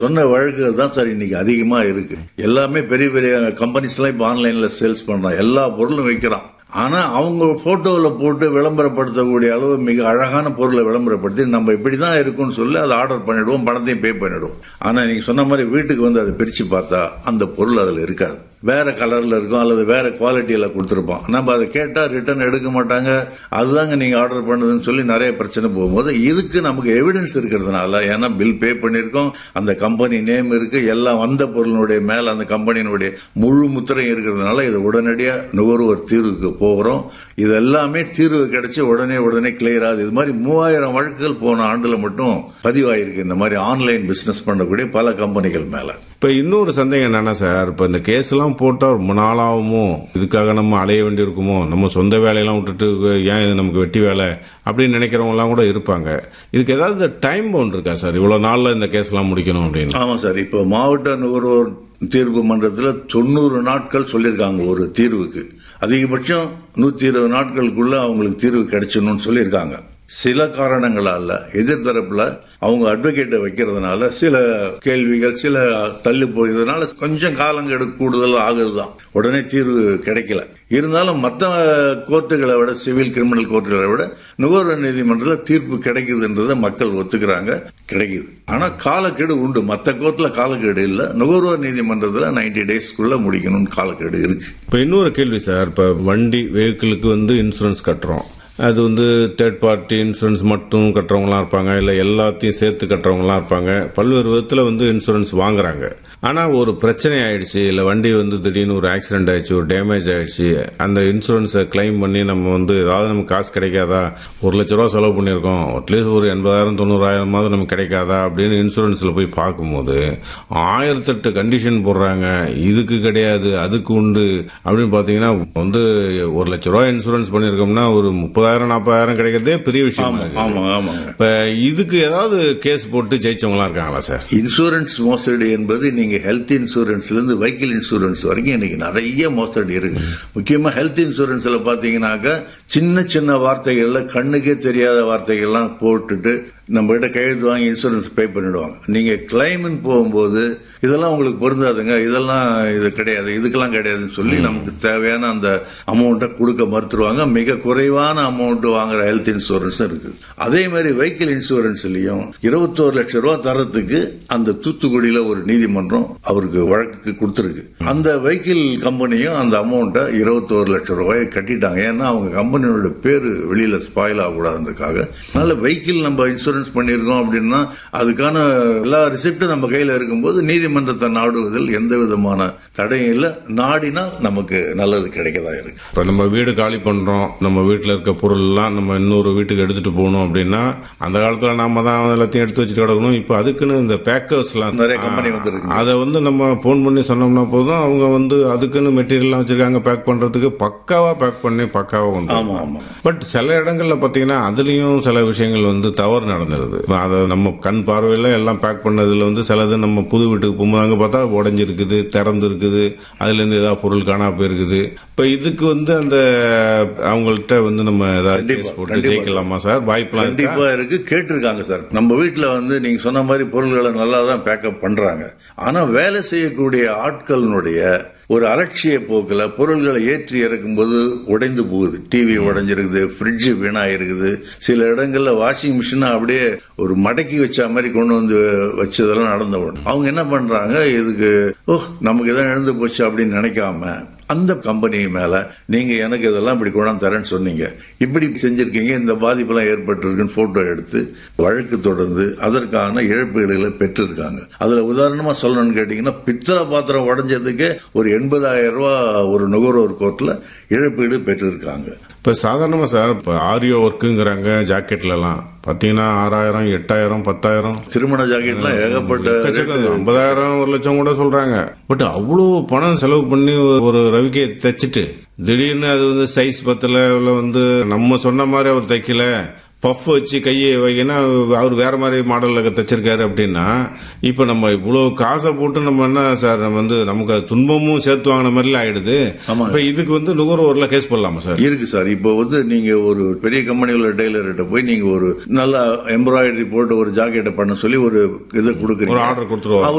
சொன்ன வழக்குகள் தான் சார் இன்னைக்கு அதிகமா இருக்கு எல்லாமே பெரிய பெரிய கம்பெனிஸ் எல்லாம் இப்ப ஆன்லைன்ல சேல்ஸ் பண்றான் எல்லா பொருளும் வைக்கிறான் ஆனா அவங்க போட்டோல போட்டு விளம்பரப்படுத்தக்கூடிய அளவு மிக அழகான பொருளை விளம்பரப்படுத்தி நம்ம இப்படிதான் இருக்கும்னு சொல்லி அதை ஆர்டர் பண்ணிடுவோம் பணத்தையும் பே பண்ணிடுவோம் ஆனா நீங்க சொன்ன மாதிரி வீட்டுக்கு வந்து அதை பிரிச்சு பார்த்தா அந்த பொருள் அதுல இருக்காது வேற கலர்ல இருக்கும் அல்லது வேற குவாலிட்டியில கொடுத்துருப்போம் நம்ம அதை கேட்டா ரிட்டர்ன் எடுக்க மாட்டாங்க அதுதாங்க நீங்க ஆர்டர் பண்ணதுன்னு சொல்லி நிறைய பிரச்சனை போகும்போது இதுக்கு நமக்கு எவிடன்ஸ் இருக்கிறதுனால ஏன்னா பில் பே பண்ணிருக்கோம் அந்த கம்பெனி நேம் இருக்கு எல்லாம் வந்த பொருளினுடைய மேல அந்த கம்பெனியினுடைய முழு முத்திரையும் இருக்கிறதுனால இது உடனடியா நுகர்வோர் தீர்வுக்கு போகிறோம் இது எல்லாமே தீர்வு கிடைச்சு உடனே உடனே கிளியர் ஆகுது இது மாதிரி மூவாயிரம் வழக்குகள் போன ஆண்டுல மட்டும் பதிவாயிருக்கு இந்த மாதிரி ஆன்லைன் பிசினஸ் பண்ணக்கூடிய பல கம்பெனிகள் மேல இப்ப இன்னொரு சந்தேகம் என்னன்னா சார் இப்ப இந்த கேஸ் எல்லாம் போட்டா ரொம்ப நாளாகுமோ இதுக்காக நம்ம அலைய வேண்டி இருக்குமோ நம்ம சொந்த வேலையெல்லாம் விட்டுட்டு ஏன் இது நமக்கு வெட்டி வேலை அப்படின்னு நினைக்கிறவங்க எல்லாம் கூட இருப்பாங்க இதுக்கு ஏதாவது டைம் பவுண்ட் இருக்கா சார் இவ்வளவு நாள்ல இந்த கேஸ் எல்லாம் முடிக்கணும் அப்படின்னு ஆமா சார் இப்போ மாவட்ட நுகர்வோர் தீர்ப்பு மன்றத்தில் தொண்ணூறு நாட்கள் சொல்லியிருக்காங்க ஒரு தீர்வுக்கு அதிகபட்சம் நூத்தி இருபது நாட்களுக்குள்ள அவங்களுக்கு தீர்வு கிடைச்சணும்னு சொல்லியிருக்காங்க சில காரணங்களால எதிர்த்தரப்புல அவங்க அட்வொகேட்டை வைக்கிறதுனால சில கேள்விகள் சில தள்ளி போயதுனால கொஞ்சம் காலங்கெடு கூடுதல் ஆகுதுதான் உடனே தீர்வு கிடைக்கல இருந்தாலும் மற்ற கோர்ட்டுகளை விட சிவில் கிரிமினல் கோர்ட்டுகளை விட நுகர்வோர் நீதிமன்றத்தில் தீர்ப்பு கிடைக்குதுன்றதை மக்கள் ஒத்துக்கிறாங்க கிடைக்குது ஆனா காலக்கெடு உண்டு மற்ற கோர்ட்ல காலக்கெடு இல்ல நுகர்வோர் நீதிமன்றத்தில் நைன்டி டேஸ்க்குள்ள முடிக்கணும்னு காலக்கெடு இருக்கு இப்ப இன்னொரு கேள்வி சார் இப்ப வண்டி வெஹிக்கிளுக்கு வந்து இன்சூரன்ஸ் கட்டுறோம் அது வந்து தேர்ட் பார்ட்டி இன்சூரன்ஸ் மட்டும் கட்டுறவங்களாம் இருப்பாங்க இல்லை எல்லாத்தையும் சேர்த்து கட்டுறவங்களாம் இருப்பாங்க பல்வேறு விதத்தில் வந்து இன்சூரன்ஸ் வாங்குறாங்க ஆனால் ஒரு பிரச்சனை ஆயிடுச்சு இல்லை வண்டி வந்து திடீர்னு ஒரு ஆக்சிடென்ட் ஆயிடுச்சு ஒரு டேமேஜ் ஆயிடுச்சு அந்த இன்சூரன்ஸை கிளைம் பண்ணி நம்ம வந்து ஏதாவது நமக்கு காசு கிடைக்காதா ஒரு லட்ச ரூபா செலவு பண்ணியிருக்கோம் அட்லீஸ்ட் ஒரு எண்பதாயிரம் தொண்ணூறாயிரமாவது நமக்கு கிடைக்காதா அப்படின்னு இன்சூரன்ஸில் போய் பார்க்கும்போது ஆயிரத்தெட்டு கண்டிஷன் போடுறாங்க இதுக்கு கிடையாது அதுக்கு உண்டு அப்படின்னு பார்த்தீங்கன்னா வந்து ஒரு லட்ச ரூபா இன்சூரன்ஸ் பண்ணியிருக்கோம்னா ஒரு முப்பதாயிரம் நாற்பதாயிரம் கிடைக்கிறதே பெரிய விஷயம் ஆமா ஆமாங்க இப்ப இதுக்கு ஏதாவது கேஸ் போட்டு ஜெயிச்சவங்களா இருக்காங்களா சார் இன்சூரன்ஸ் மோசடி என்பது நீங்க ஹெல்த் இன்சூரன்ஸ்ல இருந்து வெஹிக்கிள் இன்சூரன்ஸ் வரைக்கும் இன்னைக்கு நிறைய மோசடி இருக்கு முக்கியமா ஹெல்த் இன்சூரன்ஸ்ல பாத்தீங்கன்னாக்க சின்ன சின்ன வார்த்தைகள்ல கண்ணுக்கே தெரியாத வார்த்தைகள்லாம் போட்டுட்டு நம்ம கிட்ட கையெழுத்து வாங்கி இன்சூரன்ஸ் பே பண்ணிடுவாங்க நீங்க கிளைம்னு போகும்போது இதெல்லாம் உங்களுக்கு பொருந்தாதுங்க இதெல்லாம் இது கிடையாது இதுக்கெல்லாம் கிடையாதுன்னு சொல்லி நமக்கு தேவையான அந்த அமௌண்ட்டை கொடுக்க மறுத்துருவாங்க மிக குறைவான அமௌண்ட் வாங்குற ஹெல்த் இன்சூரன்ஸ் இருக்கு அதே மாதிரி வெஹிக்கிள் இன்சூரன்ஸ்லயும் இருபத்தோரு லட்சம் ரூபாய் தரத்துக்கு அந்த தூத்துக்குடியில ஒரு நீதிமன்றம் அவருக்கு வழக்கு கொடுத்துருக்கு அந்த வெஹிக்கிள் கம்பெனியும் அந்த அமௌண்ட்டை இருபத்தோரு லட்சம் ரூபாயை கட்டிட்டாங்க ஏன்னா அவங்க கம்பெனியோட பேரு வெளியில ஸ்பாயில் ஆகக்கூடாதுன்றதுக்காக அதனால வெஹிக்கிள் நம்ம இன்சூரன்ஸ் பண்ணியிருக்கோம் அப்படின்னா அதுக்கான எல்லா ரிசிப்டும் நம்ம கையில இருக்கும்போது நீதிமன்றத்தை நாடுவதில் எந்த விதமான தடையும் இல்லை நாடினால் நமக்கு நல்லது கிடைக்கதா இருக்கு இப்ப நம்ம வீடு காலி பண்றோம் நம்ம வீட்டுல இருக்க பொருள் எல்லாம் நம்ம இன்னொரு வீட்டுக்கு எடுத்துட்டு போகணும் அப்படின்னா அந்த காலத்துல நாம தான் எல்லாத்தையும் எடுத்து வச்சுட்டு கிடக்கணும் இப்ப அதுக்குன்னு இந்த பேக்கர்ஸ் எல்லாம் நிறைய company வந்திருக்கு. அதை வந்து நம்ம போன் பண்ணி சொன்னோம்னா போதும் அவங்க வந்து அதுக்குன்னு மெட்டீரியல் வச்சிருக்காங்க பேக் பண்றதுக்கு பக்காவா பேக் பண்ணி பக்காவா கொண்டு ஆமா ஆமா பட் சில இடங்கள்ல பாத்தீங்கன்னா அதுலயும் சில விஷயங்கள் வந்து தவறு நடந்துருது அதை நம்ம கண் பார்வையில எல்லாம் பேக் பண்ணதுல வந்து சிலது நம்ம புது வீட்டுக்கு போகும்போது அங்க பார்த்தா உடைஞ்சிருக்குது திறந்து இருக்குது அதுல இருந்து ஏதாவது பொருள் காணா போயிருக்குது இப்ப இதுக்கு வந்து அந்த அவங்கள்ட்ட வந்து நம்ம ஏதாவது கண்டிப்பா, கேஸ் போட்டு கண்டிப்பா. ஜெயிக்கலாமா சார் வாய்ப்பெல்லாம் இருக்கா? கண்டிப்பா இருக்கு கேட்டிருக்காங்க சார் நம்ம வீட்டுல வந்து நீங்க சொன்ன மாதிரி பொருள்களை நல்லா தான் பேக்கப் பண்றாங்க ஆனா வேலை செய்யக்கூடிய ஆட்களினுடைய ஒரு அலட்சிய போக்குல பொருள்களை ஏற்றி இறக்கும்போது உடைந்து போகுது டிவி உடைஞ்சிருக்குது ஃப்ரிட்ஜ் வீணாயிருக்குது சில இடங்கள்ல வாஷிங் மிஷினை அப்படியே ஒரு மடக்கி வச்ச மாதிரி கொண்டு வந்து வச்சதெல்லாம் நடந்த உடனே அவங்க என்ன பண்றாங்க இதுக்கு ஓ நமக்கு இதான் எழுந்து போச்சு அப்படின்னு நினைக்காம அந்த கம்பெனி மேல நீங்க எனக்கு இதெல்லாம் இப்படி கொண்டாந்து தரேன்னு சொன்னீங்க இப்படி செஞ்சிருக்கீங்க இந்த பாதிப்பெல்லாம் ஏற்பட்டிருக்குன்னு போட்டோ எடுத்து வழக்கு தொடர்ந்து அதற்கான இழப்பீடுகளை பெற்றிருக்காங்க அதுல உதாரணமா சொல்லணும்னு கேட்டீங்கன்னா பித்தளை பாத்திரம் உடைஞ்சதுக்கு ஒரு எண்பதாயிரம் ரூபாய் ஒரு நுகர்வோர் கோர்ட்ல இழப்பீடு பெற்றிருக்காங்க இப்ப சாதாரணமா சார் இப்ப ஆரியோ ஒர்க்குங்கிறாங்க ஜாக்கெட்ல எல்லாம் பாத்தீங்கன்னா ஆறாயிரம் எட்டாயிரம் பத்தாயிரம் திருமண ஜாக்கெட்லாம் ஏகப்பட்ட எக்கச்சக்கம் ஐம்பதாயிரம் ஒரு லட்சம் கூட சொல்றாங்க பட் அவ்வளவு பணம் செலவு பண்ணி ஒரு ரவிக்கை தைச்சிட்டு திடீர்னு அது வந்து சைஸ் பத்தல இல்ல வந்து நம்ம சொன்ன மாதிரி அவர் தைக்கல பஃப் வச்சு கையை வைக்கினா அவர் வேற மாதிரி மாடலில் தச்சிருக்காரு அப்படின்னா இப்போ நம்ம இவ்வளோ காசை போட்டு நம்ம என்ன சார் நம்ம வந்து நமக்கு அது துன்பமும் சேர்த்து வாங்கின மாதிரிலாம் ஆயிடுது ஆமாங்க. இப்போ இதுக்கு வந்து நுகர்வோர்ல கேஸ் போடலாமா சார் இருக்கு சார் இப்போ வந்து நீங்க ஒரு பெரிய கம்பெனி உள்ள டெய்லர்கிட்ட போய் நீங்க ஒரு நல்ல எம்ப்ராய்டரி போட்டு ஒரு ஜாக்கெட்டை பண்ண சொல்லி ஒரு இதை கொடுக்குறீங்க ஒரு ஆர்டர் கொடுத்துருவாங்க